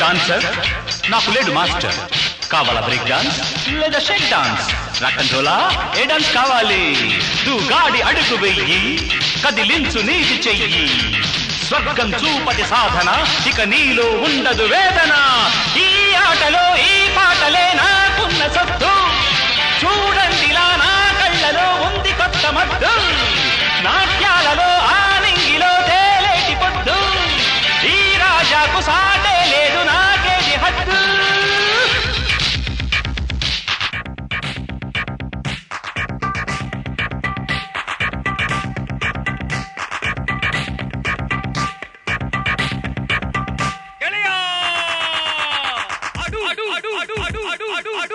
dancer నాకు లేడు master కావాలా బ్రేక్ డాన్స్ లేదా షేక్ డాన్స్ రకంజోలా ఏ డాన్స్ కావాలి తూ గాడి అడుగు వెయ్యి కదిలించు నీటి చెయ్యి స్వర్గం చూపటి సాధన ఇక నీలో ఉండదు వేదన ఈ ఆటలో ఈ పాటలే నాకున్న సత్తు చూడండిలా నా కళ్ళలో ఉంది కొత్త మత్తు నాట్యాలలో ఆనింగిలో తేలేటి పొద్దు ఈ రాజాకు సాటే లేదు నాకేది హద్దు ಗೆಳೆಯ ಅಡು ಅಡು ಅಡು ಅಡು ಅಡು ಅಡು ಅಡು ಅಡು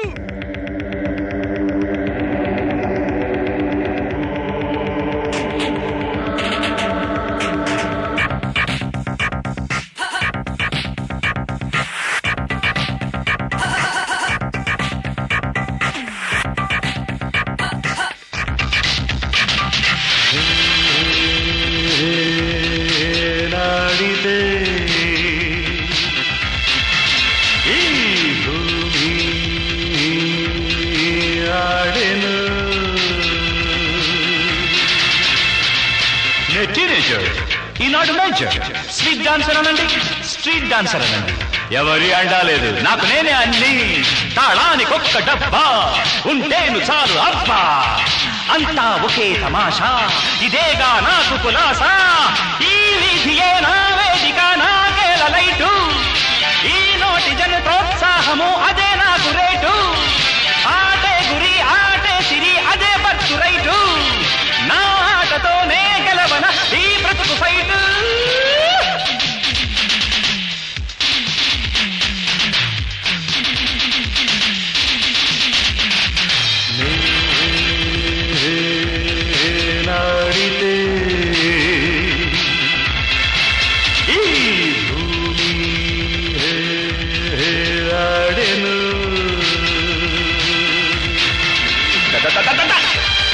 నాడితే ఈ భూమి ఆడెను టీనేజర్ ఈనాడు మేజర్ స్ట్రీట్ డాన్సర్ అనండి స్ట్రీట్ డాన్సర్ అనండి ఎవరి అండా లేదు నాకు నేనే అన్ని తాళానికి ఒక్క డబ్బా ఉంటేను చాలు అబ్బా అంతా ఒకే తమాషా ఇదేగా నాకు కులాసా ఈ వీధియే నా వేదిక నాకేల లైటు ఈ నోటి జన ప్రోత్సాహము అదే నాకు రేటు ఆటే గురి ఆటే సిరి అదే బర్తు రైటు నా ఆటతోనే గెలవన ఈ బ్రతుకు ఫైటు నాడితే ఈ భూమి ఆడెను